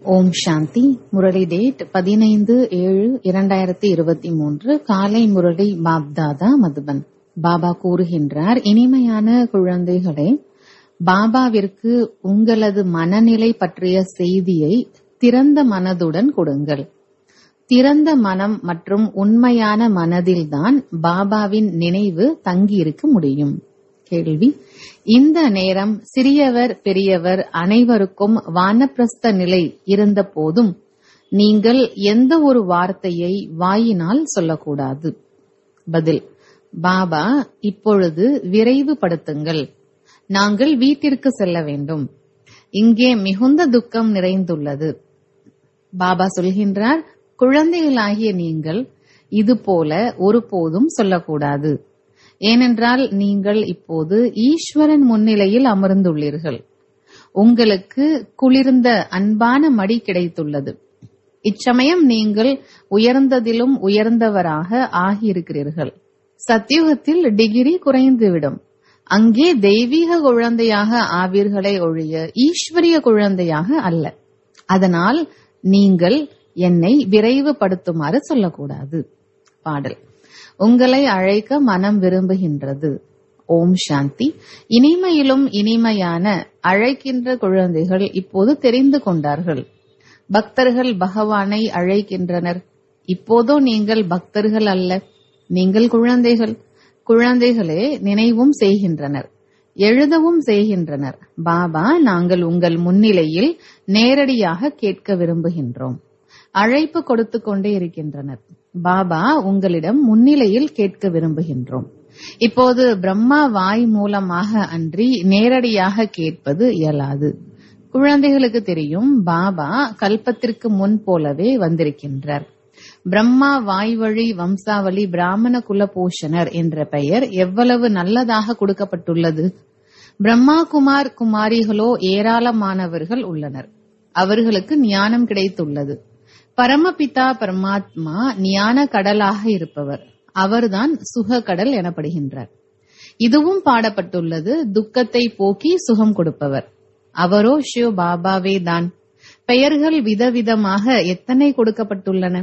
ஓம் சாந்தி Murali date பதினைந்து ஏழு இரண்டாயிரத்தி இருபத்தி மூன்று காலை முரளி பாப்தாதா மதுபன் பாபா கூறுகின்றார் இனிமையான குழந்தைகளே பாபாவிற்கு உங்களது மனநிலை பற்றிய செய்தியை திறந்த மனதுடன் கொடுங்கள் திறந்த மனம் மற்றும் உண்மையான மனதில்தான் பாபாவின் நினைவு தங்கியிருக்க முடியும் கேள்வி இந்த நேரம் சிறியவர் பெரியவர் அனைவருக்கும் வானப்பிரஸ்த நிலை இருந்த போதும் நீங்கள் எந்த ஒரு வார்த்தையை வாயினால் சொல்லக்கூடாது பதில் பாபா இப்பொழுது விரைவுபடுத்துங்கள் நாங்கள் வீட்டிற்கு செல்ல வேண்டும் இங்கே மிகுந்த துக்கம் நிறைந்துள்ளது பாபா சொல்கின்றார் குழந்தைகளாகிய நீங்கள் இது போல ஒருபோதும் சொல்லக்கூடாது ஏனென்றால் நீங்கள் இப்போது ஈஸ்வரன் முன்னிலையில் அமர்ந்துள்ளீர்கள் உங்களுக்கு குளிர்ந்த அன்பான மடி கிடைத்துள்ளது இச்சமயம் நீங்கள் உயர்ந்ததிலும் உயர்ந்தவராக ஆகியிருக்கிறீர்கள் சத்தியுகத்தில் டிகிரி குறைந்துவிடும் அங்கே தெய்வீக குழந்தையாக ஆவீர்களே ஒழிய ஈஸ்வரிய குழந்தையாக அல்ல அதனால் நீங்கள் என்னை விரைவுபடுத்துமாறு சொல்லக்கூடாது பாடல் உங்களை அழைக்க மனம் விரும்புகின்றது ஓம் சாந்தி இனிமையிலும் இனிமையான அழைக்கின்ற குழந்தைகள் இப்போது தெரிந்து கொண்டார்கள் பக்தர்கள் பகவானை அழைக்கின்றனர் இப்போதோ நீங்கள் பக்தர்கள் அல்ல நீங்கள் குழந்தைகள் குழந்தைகளே நினைவும் செய்கின்றனர் எழுதவும் செய்கின்றனர் பாபா நாங்கள் உங்கள் முன்னிலையில் நேரடியாக கேட்க விரும்புகின்றோம் அழைப்பு கொடுத்து கொண்டே இருக்கின்றனர் பாபா உங்களிடம் முன்னிலையில் கேட்க விரும்புகின்றோம் இப்போது பிரம்மா வாய் மூலமாக அன்றி நேரடியாக கேட்பது இயலாது குழந்தைகளுக்கு தெரியும் பாபா கல்பத்திற்கு முன் போலவே வந்திருக்கின்றார் பிரம்மா வாய்வழி வம்சாவளி பிராமண குலபூஷணர் என்ற பெயர் எவ்வளவு நல்லதாக கொடுக்கப்பட்டுள்ளது பிரம்மா குமார் குமாரிகளோ ஏராளமானவர்கள் உள்ளனர் அவர்களுக்கு ஞானம் கிடைத்துள்ளது பரமபிதா பரமாத்மா ஞான கடலாக இருப்பவர் அவர்தான் சுக கடல் எனப்படுகின்றார் இதுவும் பாடப்பட்டுள்ளது துக்கத்தை போக்கி சுகம் கொடுப்பவர் அவரோ ஷிவ பாபாவே தான் பெயர்கள் விதவிதமாக எத்தனை கொடுக்கப்பட்டுள்ளன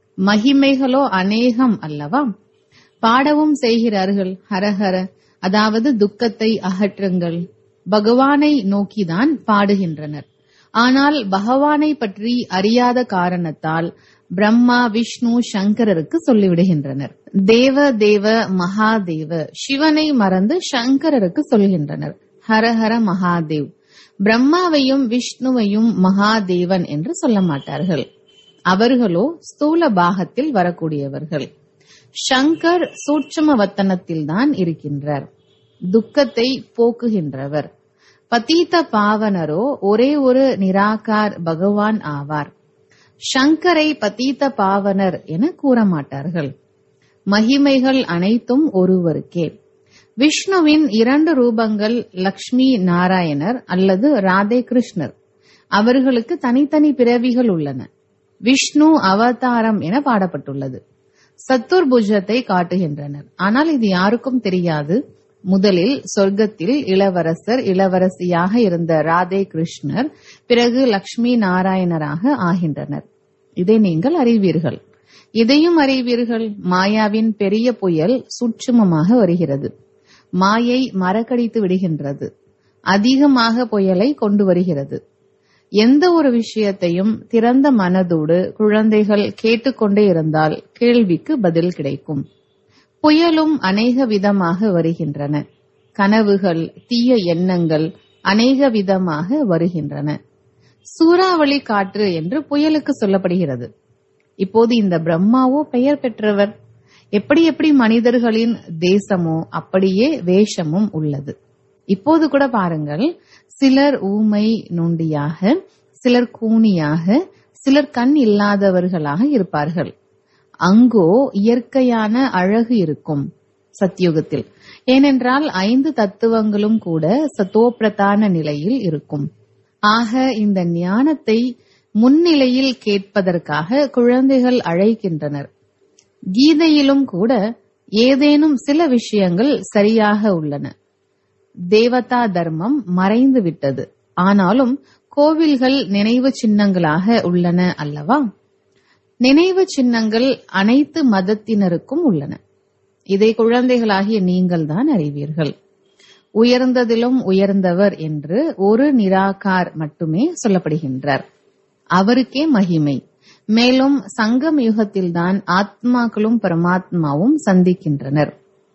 மகிமைகளோ அநேகம் அல்லவா பாடவும் செய்கிறார்கள் ஹரஹர அதாவது துக்கத்தை அகற்றுங்கள் பகவானை நோக்கிதான் பாடுகின்றனர் ஆனால் பகவானை பற்றி அறியாத காரணத்தால் பிரம்மா விஷ்ணு சங்கரருக்கு சொல்லிவிடுகின்றனர் தேவ தேவ மகாதேவ சிவனை மறந்து சங்கரருக்கு சொல்கின்றனர் ஹரஹர மகாதேவ் பிரம்மாவையும் விஷ்ணுவையும் மகாதேவன் என்று சொல்ல மாட்டார்கள் அவர்களோ ஸ்தூல பாகத்தில் வரக்கூடியவர்கள் சங்கர் சூட்சம வத்தனத்தில் தான் இருக்கின்றார் துக்கத்தை போக்குகின்றவர் பதீத பாவனரோ ஒரே ஒரு நிராகார் பகவான் ஆவார் சங்கரை பதீத பாவனர் என கூற மாட்டார்கள் மகிமைகள் அனைத்தும் ஒருவருக்கே விஷ்ணுவின் இரண்டு ரூபங்கள் லக்ஷ்மி நாராயணர் அல்லது ராதே கிருஷ்ணர் அவர்களுக்கு தனித்தனி பிறவிகள் உள்ளன விஷ்ணு அவதாரம் என பாடப்பட்டுள்ளது சத்துர்புஜத்தை காட்டுகின்றனர் ஆனால் இது யாருக்கும் தெரியாது முதலில் சொர்க்கத்தில் இளவரசர் இளவரசியாக இருந்த ராதே கிருஷ்ணர் பிறகு லக்ஷ்மி நாராயணராக ஆகின்றனர் இதை நீங்கள் அறிவீர்கள் இதையும் அறிவீர்கள் மாயாவின் பெரிய புயல் சூட்சுமமாக வருகிறது மாயை மறக்கடித்து விடுகின்றது அதிகமாக புயலை கொண்டு வருகிறது எந்த ஒரு விஷயத்தையும் திறந்த மனதோடு குழந்தைகள் கேட்டுக்கொண்டே இருந்தால் கேள்விக்கு பதில் கிடைக்கும் புயலும் அநேக விதமாக வருகின்றன கனவுகள் தீய எண்ணங்கள் அநேக விதமாக வருகின்றன சூறாவளி காற்று என்று புயலுக்கு சொல்லப்படுகிறது இப்போது இந்த பிரம்மாவோ பெயர் பெற்றவர் எப்படி எப்படி மனிதர்களின் தேசமோ அப்படியே வேஷமும் உள்ளது இப்போது கூட பாருங்கள் சிலர் ஊமை நொண்டியாக சிலர் கூனியாக சிலர் கண் இல்லாதவர்களாக இருப்பார்கள் அங்கோ இயற்கையான அழகு இருக்கும் சத்யுகத்தில் ஏனென்றால் ஐந்து தத்துவங்களும் கூட சத்தோப்பிரதான நிலையில் இருக்கும் ஆக இந்த ஞானத்தை முன்னிலையில் கேட்பதற்காக குழந்தைகள் அழைக்கின்றனர் கீதையிலும் கூட ஏதேனும் சில விஷயங்கள் சரியாக உள்ளன தேவதா தர்மம் மறைந்து விட்டது ஆனாலும் கோவில்கள் நினைவு சின்னங்களாக உள்ளன அல்லவா நினைவு சின்னங்கள் அனைத்து மதத்தினருக்கும் உள்ளன இதை குழந்தைகளாகிய நீங்கள்தான் அறிவீர்கள் உயர்ந்ததிலும் உயர்ந்தவர் என்று ஒரு நிராகார் மட்டுமே சொல்லப்படுகின்றார் அவருக்கே மகிமை மேலும் சங்கம் யுகத்தில்தான் ஆத்மாக்களும் பரமாத்மாவும் சந்திக்கின்றனர்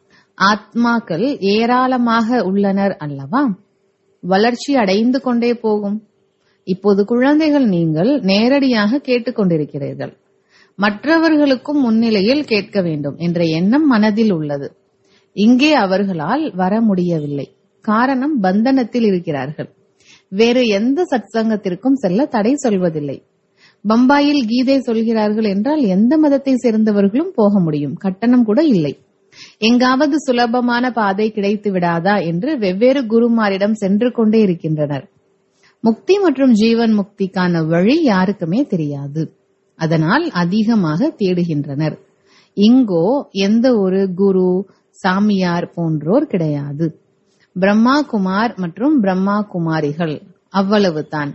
ஆத்மாக்கள் ஏராளமாக உள்ளனர் அல்லவா வளர்ச்சி அடைந்து கொண்டே போகும் இப்போது குழந்தைகள் நீங்கள் நேரடியாக கேட்டுக்கொண்டிருக்கிறீர்கள் மற்றவர்களுக்கும் முன்னிலையில் கேட்க வேண்டும் என்ற எண்ணம் மனதில் உள்ளது இங்கே அவர்களால் வர முடியவில்லை காரணம் பந்தனத்தில் இருக்கிறார்கள் வேறு எந்த சத்சங்கத்திற்கும் செல்ல தடை சொல்வதில்லை பம்பாயில் கீதை சொல்கிறார்கள் என்றால் எந்த மதத்தை சேர்ந்தவர்களும் போக முடியும் கட்டணம் கூட இல்லை எங்காவது சுலபமான பாதை கிடைத்து விடாதா என்று வெவ்வேறு குருமாரிடம் சென்று கொண்டே இருக்கின்றனர் முக்தி மற்றும் ஜீவன் முக்திக்கான வழி யாருக்குமே தெரியாது அதனால் அதிகமாக தேடுகின்றனர் இங்கோ எந்த ஒரு குரு சாமியார் போன்றோர் கிடையாது பிரம்மா குமார் மற்றும் பிரம்மா குமாரிகள் அவ்வளவுதான்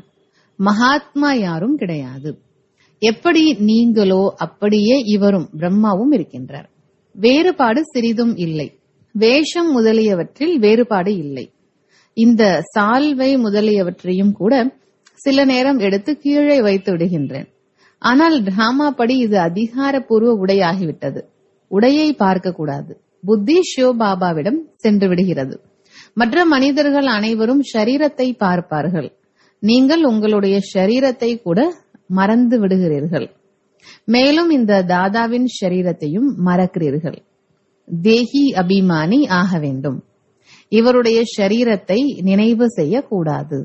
மகாத்மா யாரும் கிடையாது எப்படி நீங்களோ அப்படியே இவரும் பிரம்மாவும் இருக்கின்றார் வேறுபாடு சிறிதும் இல்லை வேஷம் முதலியவற்றில் வேறுபாடு இல்லை இந்த சால்வை முதலியவற்றையும் கூட சில நேரம் எடுத்து கீழே வைத்து விடுகின்றேன் ஆனால் டிராமா படி இது அதிகாரப்பூர்வ உடையாகிவிட்டது உடையை பார்க்க கூடாது புத்தி சிவபாபாவிடம் சென்று விடுகிறது மற்ற மனிதர்கள் அனைவரும் ஷரீரத்தை பார்ப்பார்கள் நீங்கள் உங்களுடைய ஷரீரத்தை கூட மறந்து விடுகிறீர்கள் மேலும் இந்த தாதாவின் ஷரீரத்தையும் மறக்கிறீர்கள் தேகி அபிமானி ஆக வேண்டும் இவருடைய ஷரீரத்தை நினைவு செய்யக்கூடாது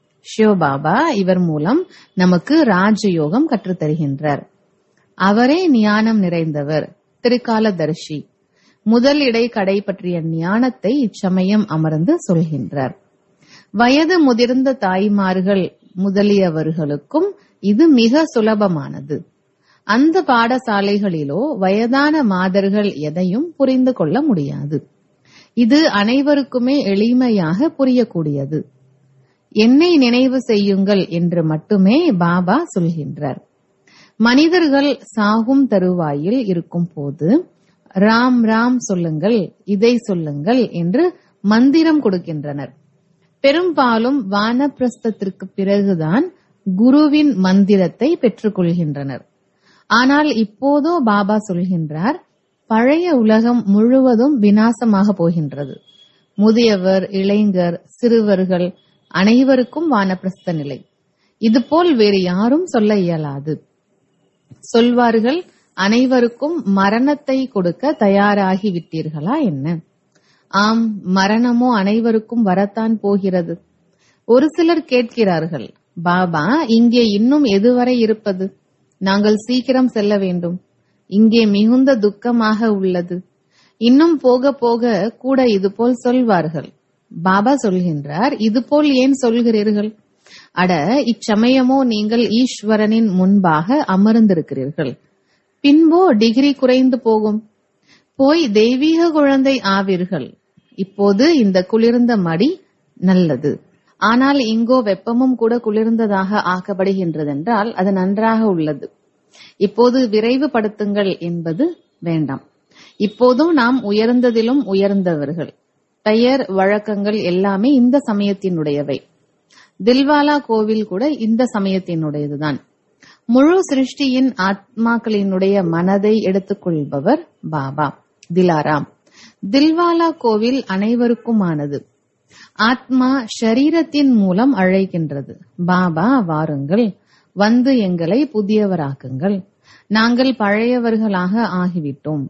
சிவபாபா இவர் மூலம் நமக்கு ராஜயோகம் கற்றுத்தருகின்றார் அவரே ஞானம் நிறைந்தவர் திருக்காலதர்ஷி முதல் இடை கடை பற்றிய ஞானத்தை இச்சமயம் அமர்ந்து சொல்கின்றார் வயது முதிர்ந்த தாய்மார்கள் முதலியவர்களுக்கும் இது மிக சுலபமானது அந்த பாடசாலைகளிலோ வயதான மாதர்கள் எதையும் புரிந்து கொள்ள முடியாது இது அனைவருக்குமே எளிமையாக புரியக்கூடியது என்னை நினைவு செய்யுங்கள் என்று மட்டுமே பாபா சொல்கின்றார் மனிதர்கள் சாகும் தருவாயில் இருக்கும் போது ராம் ராம் சொல்லுங்கள் இதை சொல்லுங்கள் என்று மந்திரம் கொடுக்கின்றனர் பெரும்பாலும் வானப்பிரஸ்தத்திற்கு பிறகுதான் குருவின் மந்திரத்தை பெற்றுக்கொள்கின்றனர் ஆனால் இப்போதோ பாபா சொல்கின்றார் பழைய உலகம் முழுவதும் வினாசமாக போகின்றது முதியவர் இளைஞர் சிறுவர்கள் அனைவருக்கும் வானப்பிரஸ்த நிலை இதுபோல் வேறு யாரும் சொல்ல இயலாது சொல்வார்கள் அனைவருக்கும் மரணத்தை கொடுக்க தயாராகி விட்டீர்களா என்ன ஆம் மரணமோ அனைவருக்கும் வரத்தான் போகிறது ஒரு சிலர் கேட்கிறார்கள் பாபா இங்கே இன்னும் எதுவரை இருப்பது நாங்கள் சீக்கிரம் செல்ல வேண்டும் இங்கே மிகுந்த துக்கமாக உள்ளது இன்னும் போக போக கூட இதுபோல் சொல்வார்கள் பாபா சொல்கின்றார் இதுபோல் ஏன் சொல்கிறீர்கள் அட இச்சமயமோ நீங்கள் ஈஸ்வரனின் முன்பாக அமர்ந்திருக்கிறீர்கள் பின்போ டிகிரி குறைந்து போகும் போய் தெய்வீக குழந்தை ஆவீர்கள் இப்போது இந்த குளிர்ந்த மடி நல்லது ஆனால் இங்கோ வெப்பமும் கூட குளிர்ந்ததாக ஆக்கப்படுகின்றதென்றால் அது நன்றாக உள்ளது இப்போது விரைவுபடுத்துங்கள் என்பது வேண்டாம் இப்போதும் நாம் உயர்ந்ததிலும் உயர்ந்தவர்கள் பெயர் வழக்கங்கள் எல்லாமே இந்த சமயத்தினுடையவை தில்வாலா கோவில் கூட இந்த சமயத்தினுடையதுதான் முழு சிருஷ்டியின் ஆத்மாக்களினுடைய மனதை எடுத்துக்கொள்பவர் பாபா திலாராம் தில்வாலா கோவில் அனைவருக்குமானது ஆத்மா ஷரீரத்தின் மூலம் அழைக்கின்றது பாபா வாருங்கள் வந்து எங்களை புதியவராக்குங்கள் நாங்கள் பழையவர்களாக ஆகிவிட்டோம்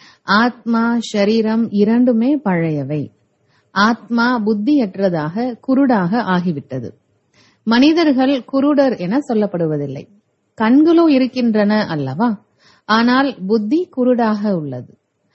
ஆத்மா ஷரீரம் இரண்டுமே பழையவை ஆத்மா புத்தியற்றதாக குருடாக ஆகிவிட்டது மனிதர்கள் குருடர் என சொல்லப்படுவதில்லை கண்களோ இருக்கின்றன அல்லவா ஆனால் புத்தி குருடாக உள்ளது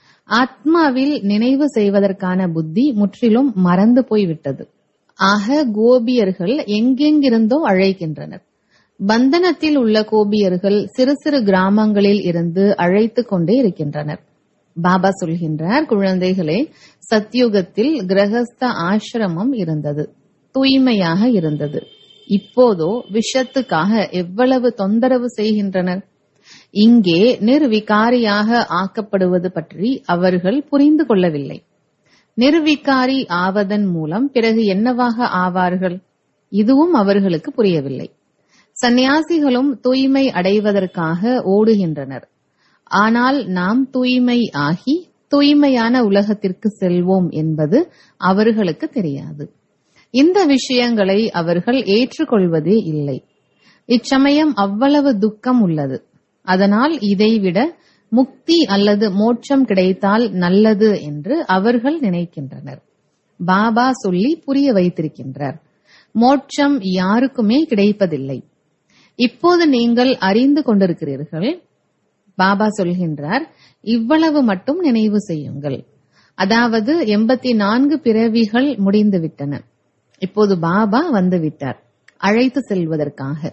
ஆத்மாவில் நினைவு செய்வதற்கான புத்தி முற்றிலும் மறந்து போய்விட்டது ஆக கோபியர்கள் எங்கெங்கிருந்தோ அழைக்கின்றனர் பந்தனத்தில் உள்ள கோபியர்கள் சிறு சிறு கிராமங்களில் இருந்து அழைத்து கொண்டே இருக்கின்றனர் பாபா சொல்கின்றார் குழந்தைகளே சத்யுகத்தில் கிரகஸ்த ஆசிரமம் இருந்தது தூய்மையாக இருந்தது இப்போதோ விஷத்துக்காக எவ்வளவு தொந்தரவு செய்கின்றனர் இங்கே நிர்விகாரியாக ஆக்கப்படுவது பற்றி அவர்கள் புரிந்து கொள்ளவில்லை நிர்விகாரி ஆவதன் மூலம் பிறகு என்னவாக ஆவார்கள் இதுவும் அவர்களுக்கு புரியவில்லை சந்நியாசிகளும் தூய்மை அடைவதற்காக ஓடுகின்றனர் ஆனால் நாம் தூய்மை ஆகி தூய்மையான உலகத்திற்கு செல்வோம் என்பது அவர்களுக்கு தெரியாது இந்த விஷயங்களை அவர்கள் ஏற்றுக்கொள்வதே இல்லை இச்சமயம் அவ்வளவு துக்கம் உள்ளது அதனால் இதைவிட முக்தி அல்லது மோட்சம் கிடைத்தால் நல்லது என்று அவர்கள் நினைக்கின்றனர் பாபா சொல்லி புரிய வைத்திருக்கின்றார் மோட்சம் யாருக்குமே கிடைப்பதில்லை இப்போது நீங்கள் அறிந்து கொண்டிருக்கிறீர்கள் பாபா சொல்கின்றார் இவ்வளவு மட்டும் நினைவு செய்யுங்கள் அதாவது எண்பத்தி நான்கு பிறவிகள் முடிந்துவிட்டன இப்போது பாபா வந்துவிட்டார் அழைத்து செல்வதற்காக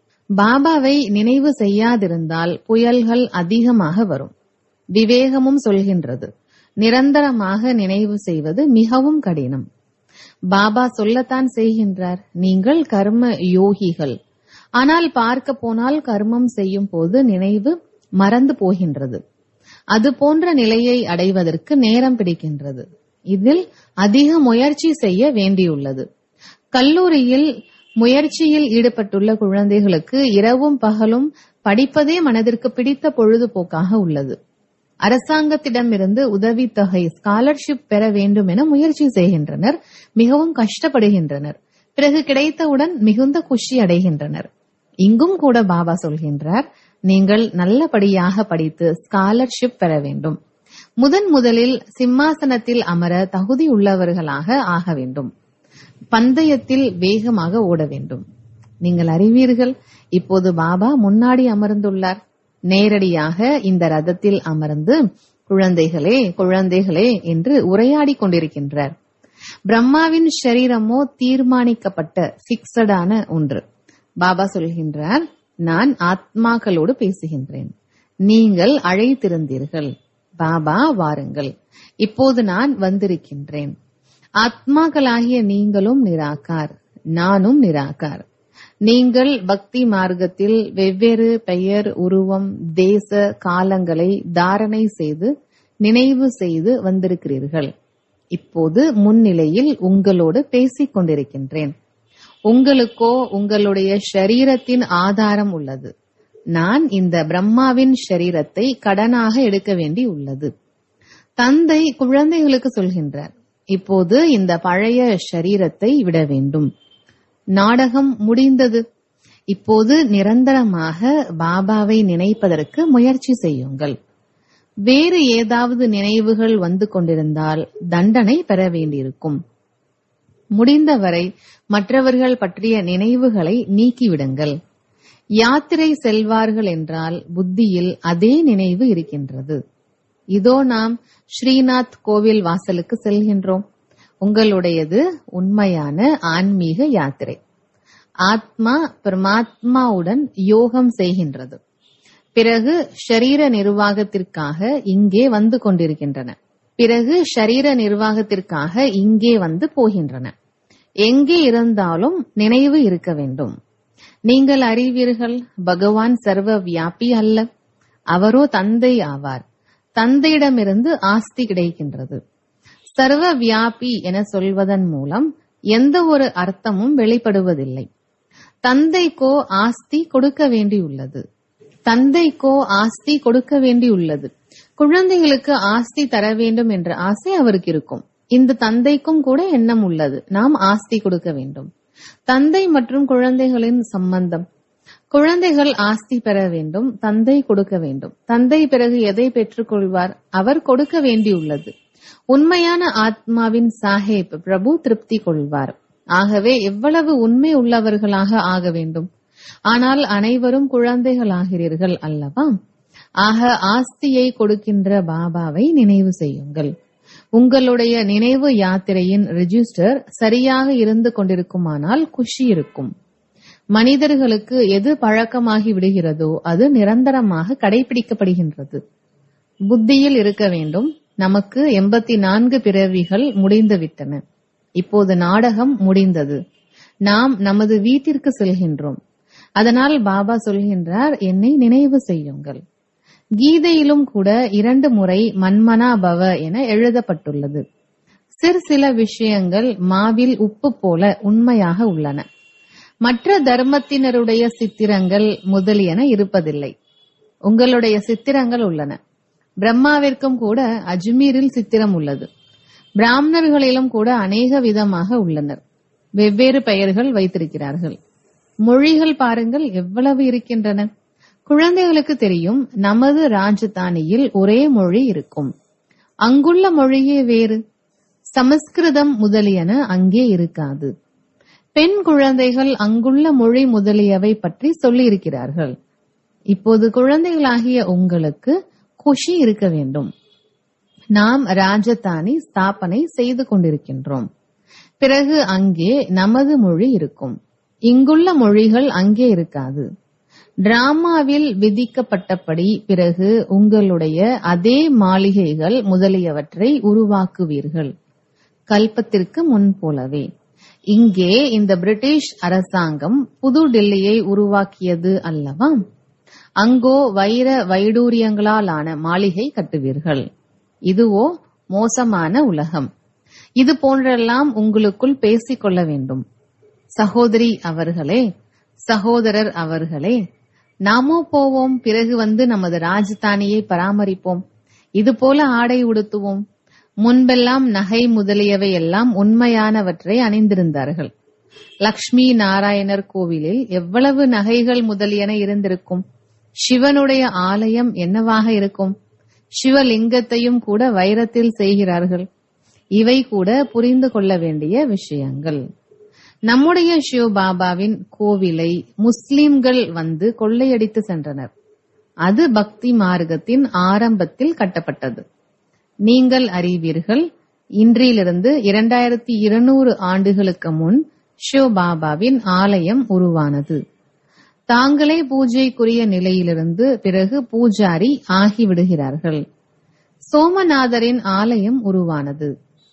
பாபாவை நினைவு செய்யாதிருந்தால் புயல்கள் அதிகமாக வரும் விவேகமும் சொல்கின்றது நிரந்தரமாக நினைவு செய்வது மிகவும் கடினம் பாபா சொல்லத்தான் செய்கின்றார் நீங்கள் கர்ம யோகிகள் ஆனால் பார்க்க போனால் கர்மம் செய்யும் போது நினைவு மறந்து போகின்றது அது போன்ற நிலையை அடைவதற்கு நேரம் பிடிக்கின்றது இதில் அதிக முயற்சி செய்ய வேண்டியுள்ளது கல்லூரியில் முயற்சியில் ஈடுபட்டுள்ள குழந்தைகளுக்கு இரவும் பகலும் படிப்பதே மனதிற்கு பிடித்த பொழுதுபோக்காக உள்ளது அரசாங்கத்திடமிருந்து உதவித்தொகை ஸ்காலர்ஷிப் பெற வேண்டும் என முயற்சி செய்கின்றனர் மிகவும் கஷ்டப்படுகின்றனர் பிறகு கிடைத்தவுடன் மிகுந்த குஷி அடைகின்றனர் இங்கும் கூட பாபா சொல்கின்றார் நீங்கள் நல்லபடியாக படித்து ஸ்காலர்ஷிப் பெற வேண்டும் முதன் முதலில் சிம்மாசனத்தில் அமர தகுதி உள்ளவர்களாக ஆக வேண்டும் பந்தயத்தில் வேகமாக ஓட வேண்டும் நீங்கள் அறிவீர்கள் இப்போது பாபா முன்னாடி அமர்ந்துள்ளார் நேரடியாக இந்த ரதத்தில் அமர்ந்து குழந்தைகளே குழந்தைகளே என்று உரையாடி கொண்டிருக்கின்றார் பிரம்மாவின் சரீரமோ தீர்மானிக்கப்பட்ட பிக்சடான ஒன்று பாபா சொல்கின்றார் நான் ஆத்மாக்களோடு பேசுகின்றேன் நீங்கள் அழைத்திருந்தீர்கள் பாபா வாருங்கள் இப்போது நான் வந்திருக்கின்றேன் ஆத்மாக்களாகிய நீங்களும் நிராகார் நானும் நிராகார் நீங்கள் பக்தி மார்க்கத்தில் வெவ்வேறு பெயர் உருவம் தேச காலங்களை தாரணை செய்து நினைவு செய்து வந்திருக்கிறீர்கள் இப்போது முன்னிலையில் உங்களோடு பேசிக் கொண்டிருக்கின்றேன் உங்களுக்கோ உங்களுடைய ஷரீரத்தின் ஆதாரம் உள்ளது நான் இந்த பிரம்மாவின் ஷரீரத்தை கடனாக எடுக்க வேண்டி உள்ளது தந்தை குழந்தைகளுக்கு சொல்கின்றார் இப்போது இந்த பழைய ஷரீரத்தை விட வேண்டும் நாடகம் முடிந்தது இப்போது நிரந்தரமாக பாபாவை நினைப்பதற்கு முயற்சி செய்யுங்கள் வேறு ஏதாவது நினைவுகள் வந்து கொண்டிருந்தால் தண்டனை பெற வேண்டியிருக்கும் முடிந்தவரை மற்றவர்கள் பற்றிய நினைவுகளை நீக்கிவிடுங்கள் யாத்திரை செல்வார்கள் என்றால் புத்தியில் அதே நினைவு இருக்கின்றது இதோ நாம் ஸ்ரீநாத் கோவில் வாசலுக்கு செல்கின்றோம் உங்களுடையது உண்மையான ஆன்மீக யாத்திரை ஆத்மா பரமாத்மாவுடன் யோகம் செய்கின்றது பிறகு ஷரீர நிர்வாகத்திற்காக இங்கே வந்து கொண்டிருக்கின்றன பிறகு ஷரீர நிர்வாகத்திற்காக இங்கே வந்து போகின்றன எங்கே இருந்தாலும் நினைவு இருக்க வேண்டும் நீங்கள் அறிவீர்கள் பகவான் சர்வ வியாபி அல்ல அவரோ தந்தை ஆவார் தந்தையிடமிருந்து ஆஸ்தி கிடைக்கின்றது சர்வ வியாபி என சொல்வதன் மூலம் எந்த ஒரு அர்த்தமும் வெளிப்படுவதில்லை தந்தைக்கோ ஆஸ்தி கொடுக்க வேண்டியுள்ளது தந்தைக்கோ ஆஸ்தி கொடுக்க வேண்டியுள்ளது குழந்தைகளுக்கு ஆஸ்தி தர வேண்டும் என்ற ஆசை அவருக்கு இருக்கும் இந்த தந்தைக்கும் கூட எண்ணம் உள்ளது நாம் ஆஸ்தி கொடுக்க வேண்டும் தந்தை மற்றும் குழந்தைகளின் சம்பந்தம் குழந்தைகள் ஆஸ்தி பெற வேண்டும் தந்தை கொடுக்க வேண்டும் தந்தை பிறகு எதை பெற்றுக்கொள்வார் அவர் கொடுக்க வேண்டியுள்ளது உண்மையான ஆத்மாவின் சாஹேப் பிரபு திருப்தி கொள்வார் ஆகவே எவ்வளவு உண்மை உள்ளவர்களாக ஆக வேண்டும் ஆனால் அனைவரும் குழந்தைகளாகிறீர்கள் அல்லவா ஆக ஆஸ்தியை கொடுக்கின்ற பாபாவை நினைவு செய்யுங்கள் உங்களுடைய நினைவு யாத்திரையின் ரெஜிஸ்டர் சரியாக இருந்து கொண்டிருக்குமானால் குஷி இருக்கும் மனிதர்களுக்கு எது பழக்கமாகி விடுகிறதோ அது நிரந்தரமாக கடைபிடிக்கப்படுகின்றது புத்தியில் இருக்க வேண்டும் நமக்கு எண்பத்தி நான்கு பிறவிகள் முடிந்துவிட்டன இப்போது நாடகம் முடிந்தது நாம் நமது வீட்டிற்கு செல்கின்றோம் அதனால் பாபா சொல்கின்றார் என்னை நினைவு செய்யுங்கள் கீதையிலும் கூட இரண்டு முறை மன்மனா பவ என எழுதப்பட்டுள்ளது சிறு சில விஷயங்கள் மாவில் உப்பு போல உண்மையாக உள்ளன மற்ற தர்மத்தினருடைய சித்திரங்கள் முதலியன இருப்பதில்லை உங்களுடைய சித்திரங்கள் உள்ளன பிரம்மாவிற்கும் கூட அஜ்மீரில் சித்திரம் உள்ளது பிராமணர்களிலும் கூட அநேக விதமாக உள்ளனர் வெவ்வேறு பெயர்கள் வைத்திருக்கிறார்கள் மொழிகள் பாருங்கள் எவ்வளவு இருக்கின்றன குழந்தைகளுக்கு தெரியும் நமது ராஜதானியில் ஒரே மொழி இருக்கும் அங்குள்ள மொழியே வேறு சமஸ்கிருதம் முதலியன அங்கே இருக்காது பெண் குழந்தைகள் அங்குள்ள மொழி முதலியவை பற்றி சொல்லி இருக்கிறார்கள் இப்போது குழந்தைகளாகிய உங்களுக்கு குஷி இருக்க வேண்டும் நாம் ராஜதானி ஸ்தாபனை செய்து கொண்டிருக்கின்றோம் பிறகு அங்கே நமது மொழி இருக்கும் இங்குள்ள மொழிகள் அங்கே இருக்காது டிராமாவில் விதிக்கப்பட்டபடி பிறகு உங்களுடைய அதே மாளிகைகள் முதலியவற்றை உருவாக்குவீர்கள் கல்பத்திற்கு முன் போலவே இங்கே இந்த பிரிட்டிஷ் அரசாங்கம் புது டெல்லியை உருவாக்கியது அல்லவா அங்கோ வைர வைடூரியங்களாலான மாளிகை கட்டுவீர்கள் இதுவோ மோசமான உலகம் இது போன்றெல்லாம் உங்களுக்குள் பேசிக் கொள்ள வேண்டும் சகோதரி அவர்களே சகோதரர் அவர்களே நாமோ போவோம் பிறகு வந்து நமது ராஜதானியை பராமரிப்போம் இது போல ஆடை உடுத்துவோம் முன்பெல்லாம் நகை முதலியவை எல்லாம் உண்மையானவற்றை அணிந்திருந்தார்கள் லக்ஷ்மி நாராயணர் கோவிலில் எவ்வளவு நகைகள் முதலியன இருந்திருக்கும் சிவனுடைய ஆலயம் என்னவாக இருக்கும் சிவலிங்கத்தையும் கூட வைரத்தில் செய்கிறார்கள் இவை கூட புரிந்து கொள்ள வேண்டிய விஷயங்கள் நம்முடைய சிவபாபாவின் கோவிலை முஸ்லிம்கள் வந்து கொள்ளையடித்து சென்றனர் அது பக்தி மார்க்கத்தின் ஆரம்பத்தில் கட்டப்பட்டது நீங்கள் அறிவீர்கள் இன்றிலிருந்து இரண்டாயிரத்தி இருநூறு ஆண்டுகளுக்கு முன் சிவபாபாவின் ஆலயம் உருவானது தாங்களே பூஜைக்குரிய நிலையிலிருந்து பிறகு பூஜாரி ஆகிவிடுகிறார்கள் சோமநாதரின் ஆலயம் உருவானது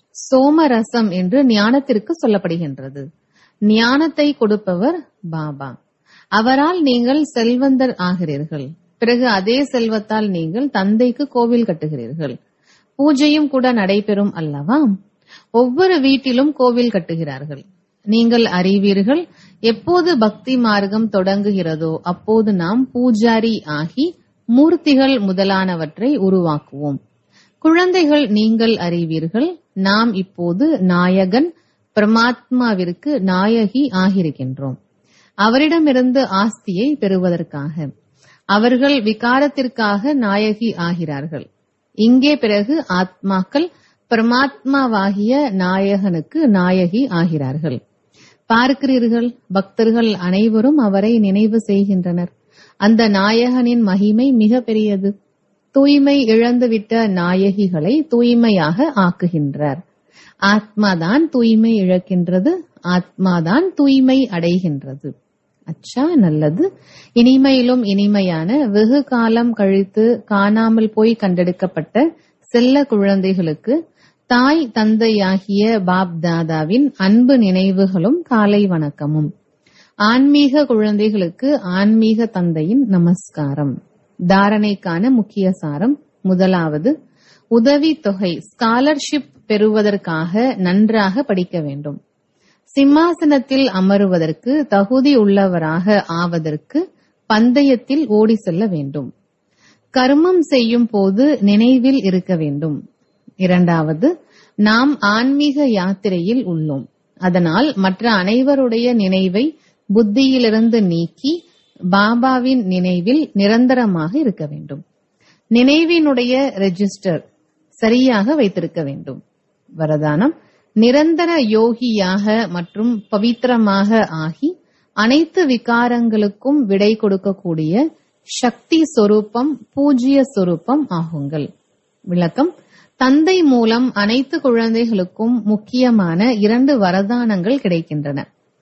சோமரசம் என்று ஞானத்திற்கு சொல்லப்படுகின்றது ஞானத்தை கொடுப்பவர் பாபா அவரால் நீங்கள் செல்வந்தர் ஆகிறீர்கள் பிறகு அதே செல்வத்தால் நீங்கள் தந்தைக்கு கோவில் கட்டுகிறீர்கள் பூஜையும் கூட நடைபெறும் அல்லவா ஒவ்வொரு வீட்டிலும் கோவில் கட்டுகிறார்கள் நீங்கள் அறிவீர்கள் எப்போது பக்தி மார்க்கம் தொடங்குகிறதோ அப்போது நாம் பூஜாரி ஆகி மூர்த்திகள் முதலானவற்றை உருவாக்குவோம் குழந்தைகள் நீங்கள் அறிவீர்கள் நாம் இப்போது நாயகன் பிரமாத்மாவிற்கு நாயகி ஆகியிருக்கின்றோம் அவரிடமிருந்து ஆஸ்தியை பெறுவதற்காக அவர்கள் விகாரத்திற்காக நாயகி ஆகிறார்கள் இங்கே பிறகு ஆத்மாக்கள் பரமாத்மாவாகிய நாயகனுக்கு நாயகி ஆகிறார்கள் பார்க்கிறீர்கள் பக்தர்கள் அனைவரும் அவரை நினைவு செய்கின்றனர் அந்த நாயகனின் மகிமை மிக பெரியது தூய்மை இழந்துவிட்ட நாயகிகளை தூய்மையாக ஆக்குகின்றார் ஆத்மாதான் தூய்மை இழக்கின்றது ஆத்மாதான் தூய்மை அடைகின்றது அச்சா நல்லது இனிமையிலும் இனிமையான வெகு காலம் கழித்து காணாமல் போய் கண்டெடுக்கப்பட்ட செல்ல குழந்தைகளுக்கு தாய் தந்தையாகிய பாப் தாதாவின் அன்பு நினைவுகளும் காலை வணக்கமும் ஆன்மீக குழந்தைகளுக்கு ஆன்மீக தந்தையின் நமஸ்காரம் தாரணைக்கான முக்கிய சாரம் முதலாவது உதவி தொகை ஸ்காலர்ஷிப் பெறுவதற்காக நன்றாக படிக்க வேண்டும் சிம்மாசனத்தில் அமருவதற்கு தகுதி உள்ளவராக ஆவதற்கு பந்தயத்தில் ஓடி செல்ல வேண்டும் கர்மம் செய்யும் போது நினைவில் இருக்க வேண்டும் இரண்டாவது நாம் ஆன்மீக யாத்திரையில் உள்ளோம் அதனால் மற்ற அனைவருடைய நினைவை புத்தியிலிருந்து நீக்கி பாபாவின் நினைவில் நிரந்தரமாக இருக்க வேண்டும் நினைவினுடைய ரெஜிஸ்டர் சரியாக வைத்திருக்க வேண்டும் வரதானம் நிரந்தர யோகியாக மற்றும் பவித்திரமாக ஆகி அனைத்து விகாரங்களுக்கும் விடை கொடுக்கக்கூடிய சக்தி சொரூபம் பூஜ்ய சொரூபம் ஆகுங்கள் விளக்கம் தந்தை மூலம் அனைத்து குழந்தைகளுக்கும் முக்கியமான இரண்டு வரதானங்கள் கிடைக்கின்றன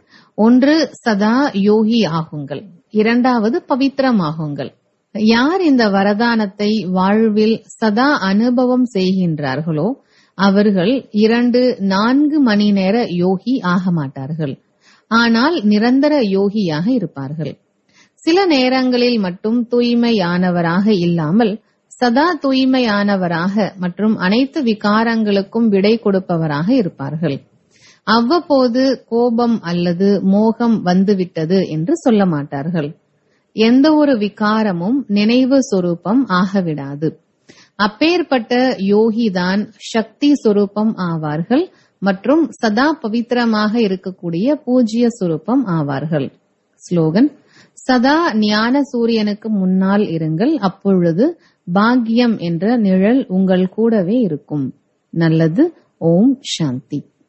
ஒன்று சதா யோகி ஆகுங்கள் இரண்டாவது பவித்திரமாகுங்கள் யார் இந்த வரதானத்தை வாழ்வில் சதா அனுபவம் செய்கின்றார்களோ அவர்கள் இரண்டு நான்கு மணி நேர யோகி ஆக மாட்டார்கள் ஆனால் நிரந்தர யோகியாக இருப்பார்கள் சில நேரங்களில் மட்டும் தூய்மையானவராக இல்லாமல் சதா தூய்மையானவராக மற்றும் அனைத்து விகாரங்களுக்கும் விடை கொடுப்பவராக இருப்பார்கள் அவ்வப்போது கோபம் அல்லது மோகம் வந்துவிட்டது என்று சொல்ல மாட்டார்கள் எந்த ஒரு விகாரமும் நினைவு சொரூபம் ஆகவிடாது அப்பேற்பட்ட யோகிதான் சக்தி சொரூபம் ஆவார்கள் மற்றும் சதா பவித்திரமாக இருக்கக்கூடிய பூஜ்ய சுரூபம் ஆவார்கள் ஸ்லோகன் சதா ஞான சூரியனுக்கு முன்னால் இருங்கள் அப்பொழுது பாக்கியம் என்ற நிழல் உங்கள் கூடவே இருக்கும் நல்லது ஓம் சாந்தி